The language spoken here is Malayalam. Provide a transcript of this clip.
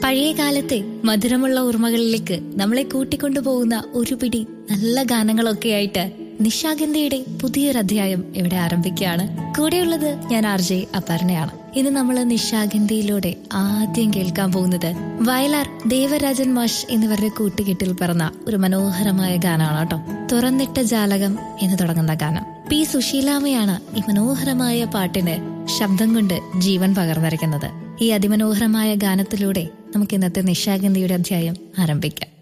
പഴയ കാലത്തെ മധുരമുള്ള ഓർമ്മകളിലേക്ക് നമ്മളെ കൂട്ടിക്കൊണ്ടുപോകുന്ന ഒരു പിടി നല്ല ഗാനങ്ങളൊക്കെ ആയിട്ട് നിശാഗന്ധിയുടെ പുതിയൊരു അധ്യായം ഇവിടെ ആരംഭിക്കുകയാണ് കൂടെയുള്ളത് ഞാൻ ആർ ജെ അപർണയാണ് ഇന്ന് നമ്മൾ നിശാഗന്ധിയിലൂടെ ആദ്യം കേൾക്കാൻ പോകുന്നത് വയലാർ ദേവരാജൻ മാഷ് എന്നിവരുടെ കൂട്ടുകെട്ടിൽ പിറന്ന ഒരു മനോഹരമായ ഗാനമാണ് കേട്ടോ തുറന്നിട്ട ജാലകം എന്ന് തുടങ്ങുന്ന ഗാനം പി സുശീലാമയാണ് ഈ മനോഹരമായ പാട്ടിന് ശബ്ദം കൊണ്ട് ജീവൻ പകർന്നിരിക്കുന്നത് ഈ അതിമനോഹരമായ ഗാനത്തിലൂടെ നമുക്ക് ഇന്നത്തെ നിശാഗന്ധിയുടെ അധ്യായം ആരംഭിക്കാം